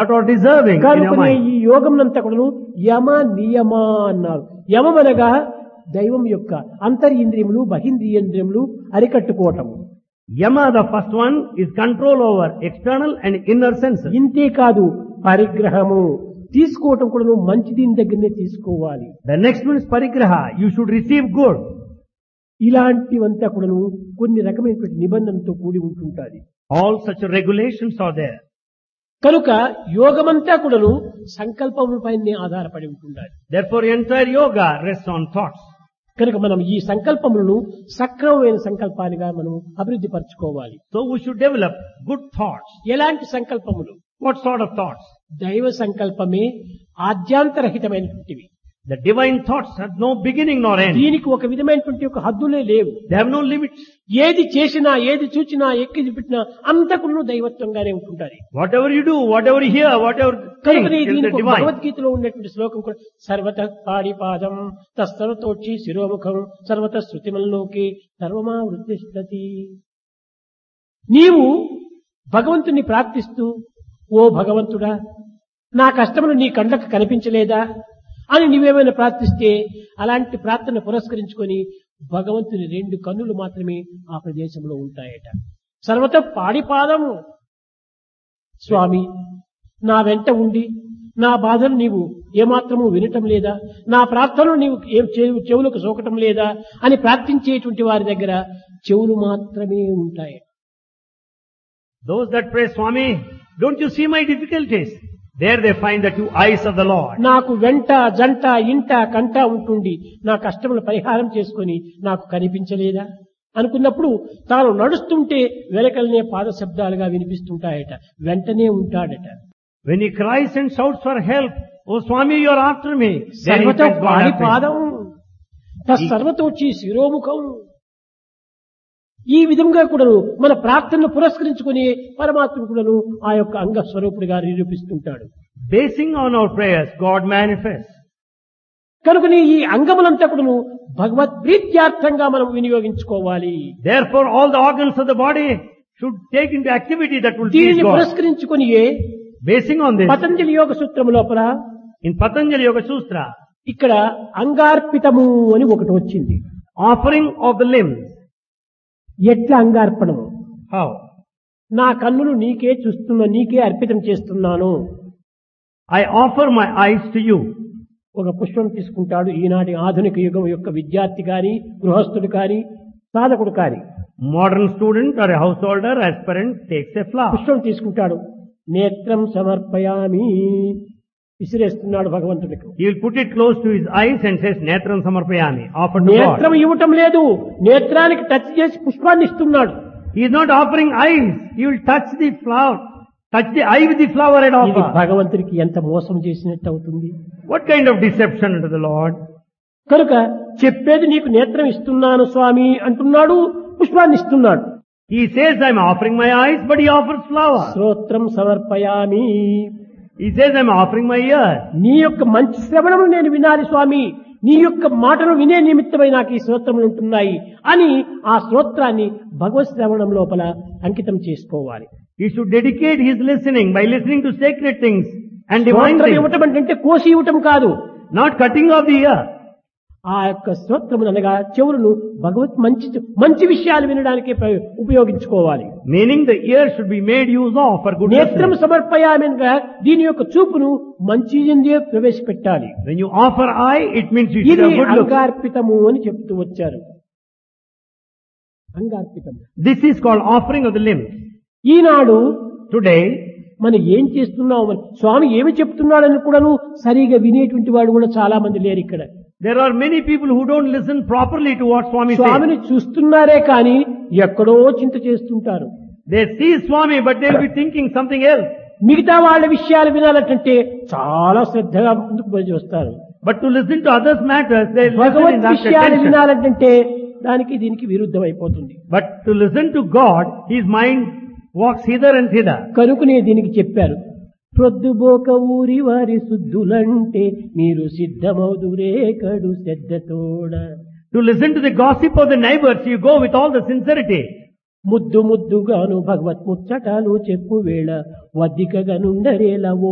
What are deserving in your కనుకనే mind? ఈ యోగంనంతా కూడా యమ నియమ అన్నారు యమం అనగా దైవం యొక్క అంతరింద్రియములు బహింద్రియంద్రియములు అరికట్టుకోవటము Yama, the first one, is control over external and inner senses. ఇంతే కాదు పరిగ్రహము తీసుకోవటం కూడా మంచి దీని దగ్గరనే తీసుకోవాలి The next one is parigraha. You should receive good. ఇలాంటివంతా కూడాను కొన్ని రకమైనటువంటి నిబంధనలతో కూడి ఉంటుంటాది All such regulations are there. కనుక యోగమంతా కూడాను సంకల్పములపైనే ఆధారపడి ఉంటుండాలి Therefore, entire yoga rests on thoughts. కనుక మనం ఈ సంకల్పములను సక్రమమైన సంకల్పాలుగా మనం అభివృద్ధి పరచుకోవాలి So we should develop good thoughts. ఎలాంటి సంకల్పములు What sort of thoughts? దైవ సంకల్పమే ఆద్యాంతరహితమైనటువంటివి The divine thoughts have no beginning nor end. దీనికి ఒక విధమైనటువంటి ఒక హద్దులే లేవు They have no limits. ఏది చేసినా ఏది చూచినా ఎక్కి పెట్టినా అంతకును దైవత్వంగానే ఉంటుంటారు Whatever you do, whatever you hear, whatever think కనుకనే is the దీనికి ఒక divine. భగవద్గీతలో ఉన్నటువంటి శ్లోకం కూడా సర్వత పాడిపాదం తస్తరతోక్షి శిరోముఖం సర్వత శృతిమల్లోకి సర్వమా వృత్తిష్టతి నీవు భగవంతుని ప్రార్థిస్తూ ఓ భగవంతుడా నా కష్టములు నీ కండ్లకు కనిపించలేదా అని నీవేమైనా ప్రార్థిస్తే అలాంటి ప్రార్థన పురస్కరించుకొని భగవంతుని రెండు కన్నులు మాత్రమే ఆ ప్రదేశంలో ఉంటాయట సర్వత పాడిపాదము స్వామి నా వెంట ఉండి నా బాధను నీవు ఏమాత్రము వినటం లేదా నా ప్రార్థనలు నీవు ఏం చెవు- చెవులకు సోకటం లేదా అని ప్రార్థించేటువంటి వారి దగ్గర చెవులు మాత్రమే ఉంటాయి Those that pray, Swami, don't you see my difficulties? There they find the two eyes of the Lord. నాకు వెంట జంట ఇంట కంట ఉంటుండి నా కష్టములు పరిహారం చేసుకొని నాకు కనిపించలేదా అనుకున్నప్పుడు తాను నడుస్తుంటే వెనకలనే పాద శబ్దాలుగా వినిపిస్తుంటాయట వెంటనే ఉంటాడట When he cries and shouts for help, Oh Swami, you are after me. Then he సర్వతో finds God పాడి after him. పాదం సర్వతోచి శిరోముఖం ఈ విధంగా కూడాను మన ప్రార్థనను పురస్కరించుకుని పరమాత్మ కూడాను ఆ యొక్క అంగ స్వరూపుడిగా నిరూపిస్తుంటాడు Basing on our prayers, God manifests. కనుకని ఈ అంగములంతా కూడాను భగవత్ ప్రీత్యార్థంగా మనం వినియోగించుకోవాలి Therefore, all the organs of the body should take into activity that will please దీనిని God. పురస్కరించుకుని Basing on this, పతంజలి యోగ సూత్రం లోపల in Patanjali Yoga Sutra, ఇక్కడ అంగార్పితము అని ఒకటి వచ్చింది offering of the limbs. ఎట్లా అంగార్పణము How? నా కన్నులు నీకే చూస్తున్నా నీకే అర్పితం చేస్తున్నాను I offer my eyes to you. ఒక పుష్పం తీసుకుంటాడు ఈనాటి ఆధునిక యుగం యొక్క విద్యార్థి కాని గృహస్థుడు కాని సాధకుడు కాని Modern student or a householder, aspirant takes a flower. పుష్పం తీసుకుంటాడు నేత్రం సమర్పయామి విసిరేస్తున్నాడు భగవంతుడికి He will put it close to his eyes and says, Netram Samarpayami, offer to నేత్రం God. ఇవ్వటం లేదు నేత్రానికి టచ్ చేసి పుష్పాన్ని ఇస్తున్నాడు He is not offering eyes. He will touch the flower, touch the eye with the flower and ఇది offer. భగవంతుడికి ఎంత మోసం చేసినట్టు అవుతుంది What kind of deception unto the Lord? కనుక చెప్పేది నీకు నేత్రం ఇస్తున్నాను స్వామి అంటున్నాడు పుష్పాన్ని ఇస్తున్నాడు He says, I'm offering my eyes, but he offers flower. శ్రోత్రం సమర్పయామి He says, I'm offering my ears. నీ యొక్క మంచి శ్రవణము నేను వినాలి స్వామి నీ యొక్క మాటలు వినే నిమిత్తమై నాకు ఈ శ్రోత్రములు ఉంటున్నాయి అని ఆ శ్రోత్రాన్ని భగవత్ శ్రవణం లోపల అంకితం చేసుకోవాలి He should dedicate his listening by listening to sacred things and divine శ్రోత్రం things, ఇవ్వటం అంటే కోసి ఇవ్వటం కాదు not cutting off the ear. ఆ యొక్క శ్రోత్రములు అనగా చెవులను భగవత్ మంచి మంచి విషయాలు వినడానికి ప్ర- ఉపయోగించుకోవాలి Meaning the ear should be made use of for good నేత్రం listening. సమర్పయామి అనగా దీని యొక్క చూపును మంచి ఎందే ప్రవేశపెట్టాలి When you offer eye, it means you should ఇది have good look. అంగార్పితము అని చెప్తూ వచ్చారు అంగార్పితము This is called offering of the limbs. Eenadu Today, మనం ఏం చేస్తున్నాం మరి స్వామి ఏమి చెప్తున్నాడని కూడాను సరిగా వినేటువంటి వాడు కూడా చాలా మంది లేరు ఇక్కడ there are many people who don't listen properly to what Swami says. స్వామిని చూస్తున్నారే కానీ ఎక్కడో చింత చేస్తుంటారు They see Swami, but they'll be thinking something else. మిగతా వాళ్ళ విషయాలు వినాలంటే చాలా శ్రద్ధగా ముందుకు పోయి వస్తారు But to listen to others' matters, they listen in Bhagwat that విషయాలు attention. వినాలంటే దానికి దీనికి విరుద్ధం అయిపోతుంది But to listen to God, his mind walks hither and thither. కనుకనే దీనికి చెప్పారు ప్రొద్దుబోక ఊరి వారి శుద్ధులంటే మీరు సిద్ధమవుదురే కడు శ్రద్ధతోడ To listen to the gossip of the neighbors, you go with all the sincerity. ముద్దు ముద్దుగాను భగవత్ ముచ్చటాలు చెప్పు వేళ వద్దికగా నుండరేలా ఓ